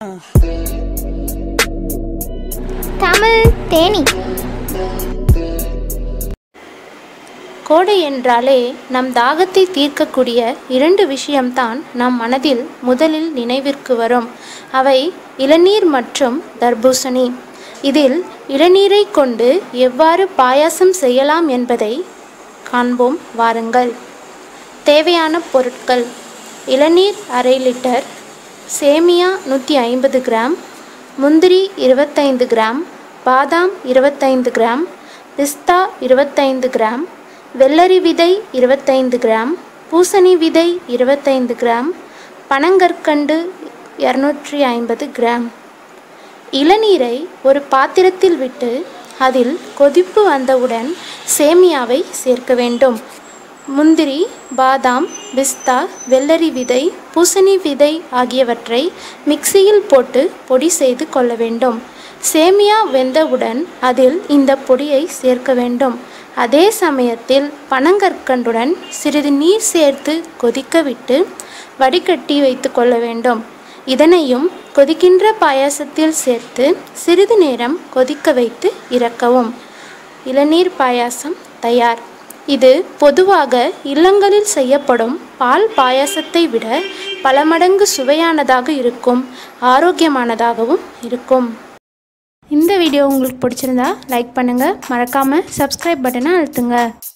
தமிழ் தேனி கோடை என்றாலே நம் தாகத்தை தீர்க்கக்கூடிய இரண்டு விஷயம்தான் நம் மனதில் முதலில் நினைவிற்கு வரும் அவை இளநீர் மற்றும் தர்பூசணி இதில் இளநீரை கொண்டு எவ்வாறு பாயாசம் செய்யலாம் என்பதை காண்போம் வாருங்கள் தேவையான பொருட்கள் இளநீர் அரை லிட்டர் சேமியா நூற்றி ஐம்பது கிராம் முந்திரி இருபத்தைந்து கிராம் பாதாம் இருபத்தைந்து கிராம் பிஸ்தா இருபத்தைந்து கிராம் வெள்ளரி விதை இருபத்தைந்து கிராம் பூசணி விதை இருபத்தைந்து கிராம் பனங்கற்கண்டு இரநூற்றி ஐம்பது கிராம் இளநீரை ஒரு பாத்திரத்தில் விட்டு அதில் கொதிப்பு வந்தவுடன் சேமியாவை சேர்க்க வேண்டும் முந்திரி பாதாம் பிஸ்தா வெள்ளரி விதை பூசணி விதை ஆகியவற்றை மிக்சியில் போட்டு பொடி செய்து கொள்ள வேண்டும் சேமியா வெந்தவுடன் அதில் இந்த பொடியை சேர்க்க வேண்டும் அதே சமயத்தில் பனங்கற்கண்டுடன் சிறிது நீர் சேர்த்து கொதிக்க விட்டு வடிகட்டி வைத்து கொள்ள வேண்டும் இதனையும் கொதிக்கின்ற பாயாசத்தில் சேர்த்து சிறிது நேரம் கொதிக்க வைத்து இறக்கவும் இளநீர் பாயாசம் தயார் இது பொதுவாக இல்லங்களில் செய்யப்படும் பால் பாயாசத்தை விட பல மடங்கு சுவையானதாக இருக்கும் ஆரோக்கியமானதாகவும் இருக்கும் இந்த வீடியோ உங்களுக்கு பிடிச்சிருந்தா லைக் பண்ணுங்கள் மறக்காமல் சப்ஸ்கிரைப் பட்டனை அழுத்துங்க